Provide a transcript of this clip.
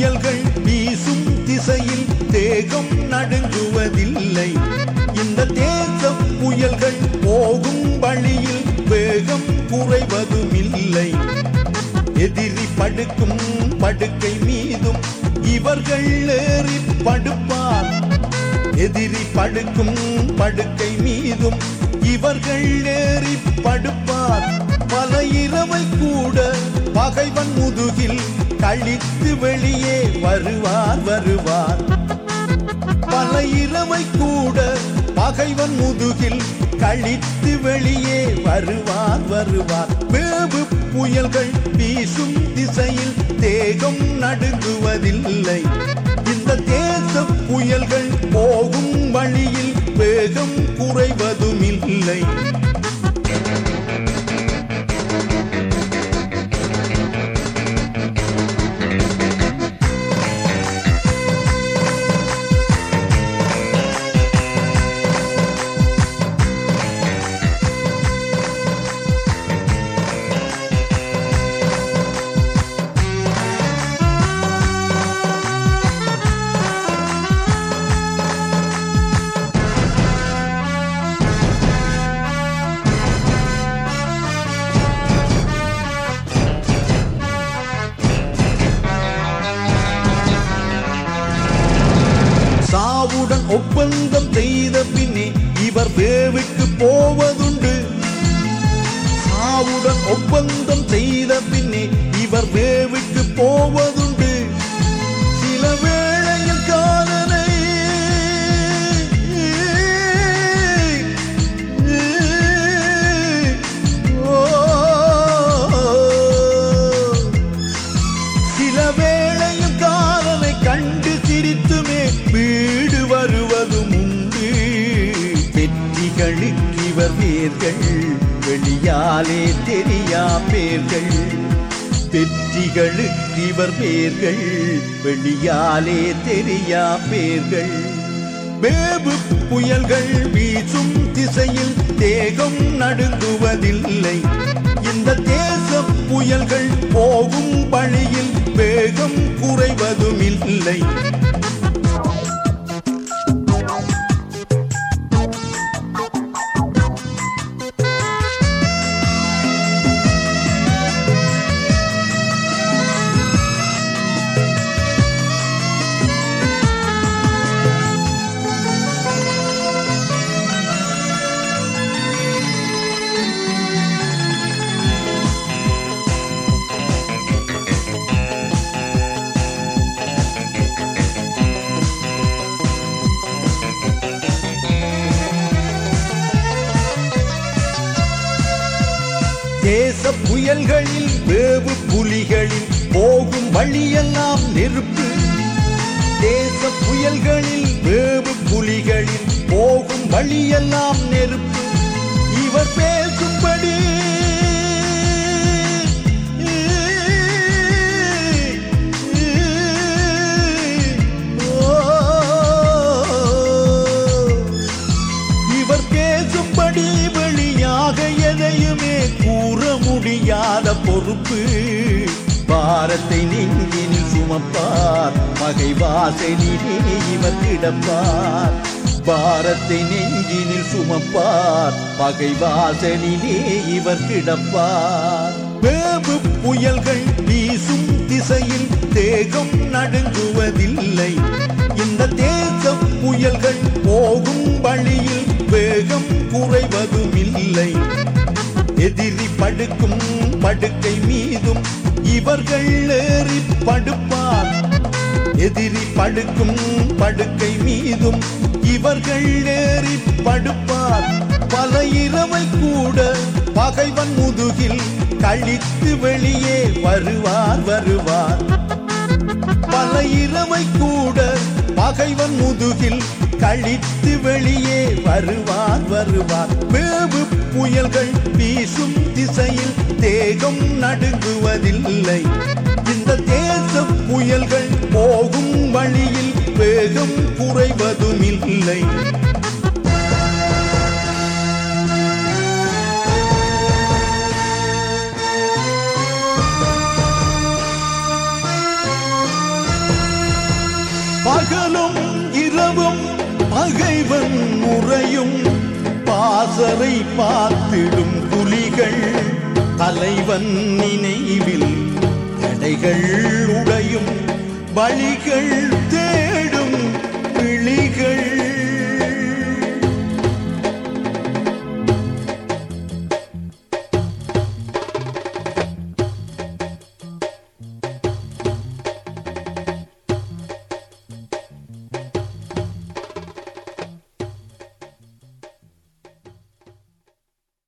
புயல்கள் வீசும் திசையில் தேகம் நடுங்குவதில்லை இந்த தேச புயல்கள் போகும் வழியில் வேகம் குறைவதும் இல்லை எதிரி படுக்கும் படுக்கை மீதும் இவர்கள் ஏறி படுப்பார் எதிரி படுக்கும் படுக்கை மீதும் இவர்கள் ஏறி படுப்பார் பல இரவை கூட பகைவன் முதுகில் கழித்து வெளியே வருவார் வருவார் பல இரவை கூட பகைவன் முதுகில் கழித்து வெளியே வருவார் வருவார் வேவு புயல்கள் வீசும் திசையில் தேகம் நடுங்குவதில்லை இந்த தேச புயல்கள் போகும் வழியில் வேகம் குறைவதும் இல்லை சாவுடன் ஒப்பந்தம் செய்த பின்னே இவர் வேவுக்கு போவதுண்டு சாவுடன் ஒப்பந்தம் செய்த பின்னே இவர் வேவுக்கு போவதுண்டு சில வேளையில் காலனை ஓ சில வேளையில் காலனை கண்டு சிரித்துமே வீடு வருவதும் உண்டு வெற்றிகளுக்கு இவர் வேர்கள் வெளியாலே தெரியா பேர்கள் வெற்றிகளுக்கு இவர் பேர்கள் வெளியாலே தெரியா பேர்கள் வேவு புயல்கள் வீசும் திசையில் தேகம் நடுங்குவதில்லை இந்த தேச புயல்கள் போகும் வழியில் வேகம் குறைவதும் இல்லை தேச புயல்களில் வேவு புலிகளில் போகும் வழியெல்லாம் நெருப்பு தேச புயல்களில் வேவு புலிகளில் போகும் வழியெல்லாம் நெருப்பு இவர் பேசும்படி இவர் பேசும்படி வெளியாக எதையுமே கூற முடியாத பொறுப்பு பாரத்தை நெஞ்சினில் சுமப்பார் பகை வாசனிலே இவர் கிடப்பார் பாரத்தை நெஞ்சினில் சுமப்பார் பகை வாசனிலே இவர் கிடப்பார் வேவு புயல்கள் வீசும் திசையில் தேகம் நடுங்குவதில்லை இந்த தேச புயல்கள் போகும் வழியில் வேகம் குறைவதும் இல்லை எதிரி படுக்கும் படுக்கை மீதும் இவர்கள் ஏறி படுப்பார் எதிரி படுக்கும் படுக்கை மீதும் இவர்கள் ஏறி படுப்பார் பல இரவை கூட பகைவன் முதுகில் கழித்து வெளியே வருவார் வருவார் பல இரவை கூட பகைவன் முதுகில் கழித்து வெளியே வருவார் வருவார் வேவு புயல்கள் வீசும் திசையில் தேகம் நடுங்குவதில்லை இந்த தேச புயல்கள் போகும் வழியில் வேகம் குறைவதும் இல்லை வாசரை பார்த்திடும் புலிகள் தலைவன் நினைவில் தடைகள் உடையும் வழிகள் தேடும்